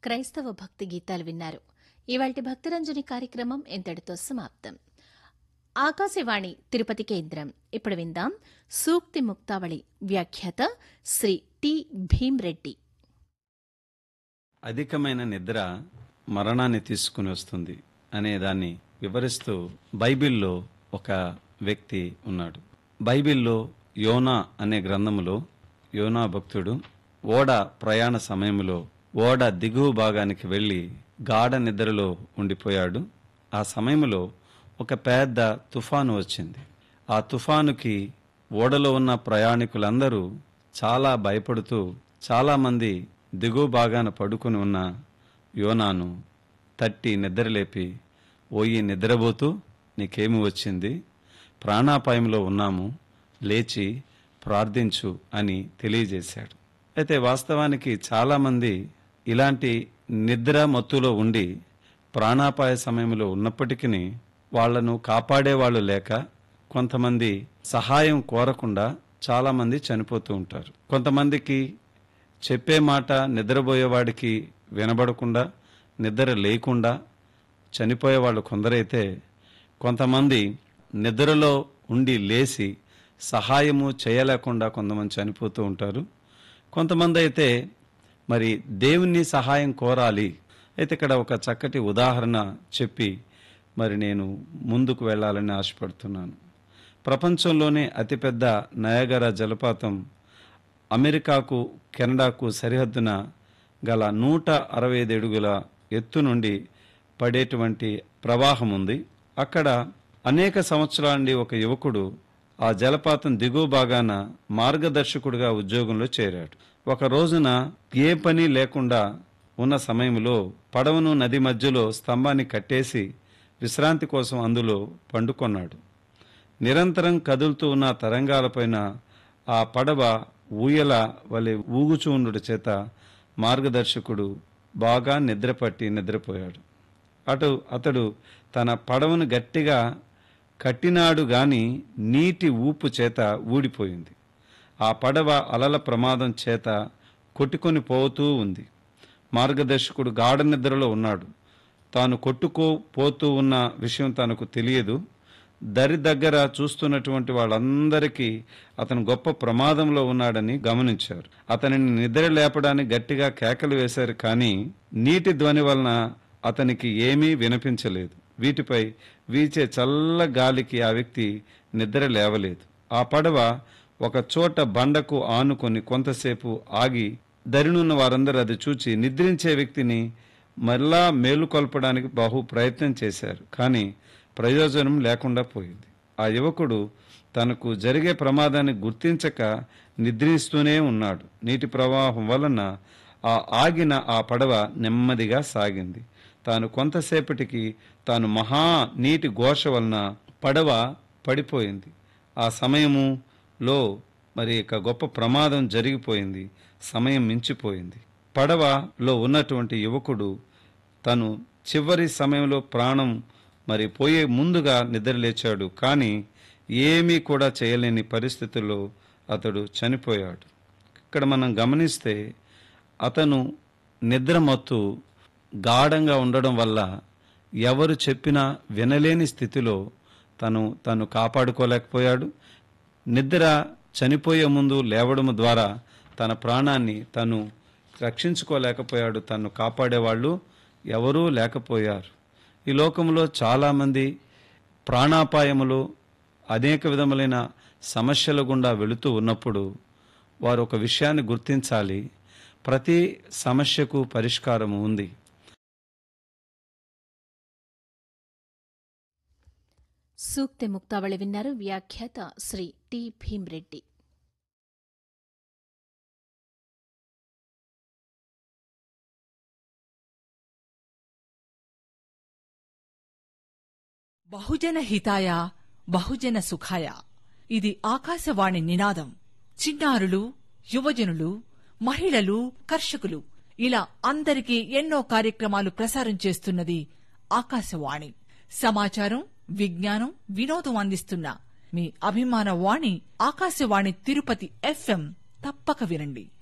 క్రైస్తవ భక్తి గీతాలు విన్నారు ఇవాల్టి భక్తిరంజని కార్యక్రమం ఇంతటితో సమాప్తం ఆకాశవాణి తిరుపతి కేంద్రం ఇప్పుడు విందాం సూక్తి ముక్తావళి వ్యాఖ్యాత శ్రీ టి భీమ్రెడ్డి అధికమైన నిద్ర మరణాన్ని తీసుకుని వస్తుంది అనే దాన్ని వివరిస్తూ బైబిల్లో ఒక వ్యక్తి ఉన్నాడు బైబిల్లో యోనా అనే గ్రంథములో యోనా భక్తుడు ఓడ ప్రయాణ సమయంలో ఓడ దిగువ భాగానికి వెళ్ళి గాఢ నిద్రలో ఉండిపోయాడు ఆ సమయంలో ఒక పెద్ద తుఫాను వచ్చింది ఆ తుఫానుకి ఓడలో ఉన్న ప్రయాణికులందరూ చాలా భయపడుతూ చాలామంది దిగువ భాగాన పడుకుని ఉన్న యోనాను తట్టి నిద్రలేపి ఓయి నిద్రపోతూ నీకేమి వచ్చింది ప్రాణాపాయంలో ఉన్నాము లేచి ప్రార్థించు అని తెలియజేశాడు అయితే వాస్తవానికి చాలామంది ఇలాంటి నిద్ర మత్తులో ఉండి ప్రాణాపాయ సమయంలో ఉన్నప్పటికీ వాళ్లను కాపాడేవాళ్ళు లేక కొంతమంది సహాయం కోరకుండా చాలామంది చనిపోతూ ఉంటారు కొంతమందికి చెప్పే మాట నిద్రపోయేవాడికి వినబడకుండా నిద్ర లేకుండా చనిపోయే వాళ్ళు కొందరైతే కొంతమంది నిద్రలో ఉండి లేచి సహాయము చేయలేకుండా కొంతమంది చనిపోతూ ఉంటారు కొంతమంది అయితే మరి దేవుని సహాయం కోరాలి అయితే ఇక్కడ ఒక చక్కటి ఉదాహరణ చెప్పి మరి నేను ముందుకు వెళ్ళాలని ఆశపడుతున్నాను ప్రపంచంలోనే అతిపెద్ద నయగర జలపాతం అమెరికాకు కెనడాకు సరిహద్దున గల నూట అరవై ఐదు అడుగుల ఎత్తు నుండి పడేటువంటి ప్రవాహం ఉంది అక్కడ అనేక సంవత్సరాల నుండి ఒక యువకుడు ఆ జలపాతం దిగువ భాగాన మార్గదర్శకుడిగా ఉద్యోగంలో చేరాడు ఒక రోజున ఏ పని లేకుండా ఉన్న సమయంలో పడవను నది మధ్యలో స్తంభాన్ని కట్టేసి విశ్రాంతి కోసం అందులో పండుకొన్నాడు నిరంతరం కదులుతూ ఉన్న తరంగాలపైన ఆ పడవ ఊయల వలె ఊగుచూండుట చేత మార్గదర్శకుడు బాగా నిద్రపట్టి నిద్రపోయాడు అటు అతడు తన పడవను గట్టిగా కట్టినాడు గాని నీటి ఊపు చేత ఊడిపోయింది ఆ పడవ అలల ప్రమాదం చేత కొట్టుకొని పోతూ ఉంది మార్గదర్శకుడు గాఢ నిద్రలో ఉన్నాడు తాను కొట్టుకో పోతూ ఉన్న విషయం తనకు తెలియదు దరి దగ్గర చూస్తున్నటువంటి వాళ్ళందరికీ అతను గొప్ప ప్రమాదంలో ఉన్నాడని గమనించారు అతనిని నిద్ర లేపడానికి గట్టిగా కేకలు వేశారు కానీ నీటి ధ్వని వలన అతనికి ఏమీ వినిపించలేదు వీటిపై వీచే చల్ల గాలికి ఆ వ్యక్తి నిద్ర లేవలేదు ఆ పడవ ఒక చోట బండకు ఆనుకొని కొంతసేపు ఆగి దరినున్న వారందరూ అది చూచి నిద్రించే వ్యక్తిని మరలా మేలుకొల్పడానికి బహు ప్రయత్నం చేశారు కానీ ప్రయోజనం లేకుండా పోయింది ఆ యువకుడు తనకు జరిగే ప్రమాదాన్ని గుర్తించక నిద్రిస్తూనే ఉన్నాడు నీటి ప్రవాహం వలన ఆ ఆగిన ఆ పడవ నెమ్మదిగా సాగింది తాను కొంతసేపటికి తాను మహా నీటి ఘోష వలన పడవ పడిపోయింది ఆ సమయములో మరి ఇక గొప్ప ప్రమాదం జరిగిపోయింది సమయం మించిపోయింది పడవలో ఉన్నటువంటి యువకుడు తను చివరి సమయంలో ప్రాణం మరి పోయే ముందుగా నిద్రలేచాడు కానీ ఏమీ కూడా చేయలేని పరిస్థితుల్లో అతడు చనిపోయాడు ఇక్కడ మనం గమనిస్తే అతను నిద్రమత్తు గాఢంగా ఉండడం వల్ల ఎవరు చెప్పినా వినలేని స్థితిలో తను తను కాపాడుకోలేకపోయాడు నిద్ర చనిపోయే ముందు లేవడం ద్వారా తన ప్రాణాన్ని తను రక్షించుకోలేకపోయాడు తను కాపాడేవాళ్ళు ఎవరూ లేకపోయారు ఈ లోకంలో చాలామంది ప్రాణాపాయములు అనేక విధములైన సమస్యల గుండా వెళుతూ ఉన్నప్పుడు వారు ఒక విషయాన్ని గుర్తించాలి ప్రతి సమస్యకు పరిష్కారం ఉంది సూక్తి ముక్తావళి విన్నారు వ్యాఖ్యాత శ్రీ టి భీమ్రెడ్డి బహుజన హితాయ బహుజన సుఖాయ ఇది ఆకాశవాణి నినాదం చిన్నారులు యువజనులు మహిళలు కర్షకులు ఇలా అందరికీ ఎన్నో కార్యక్రమాలు ప్రసారం చేస్తున్నది ఆకాశవాణి సమాచారం విజ్ఞానం వినోదం అందిస్తున్న మీ అభిమాన వాణి ఆకాశవాణి తిరుపతి ఎఫ్ఎం తప్పక వినండి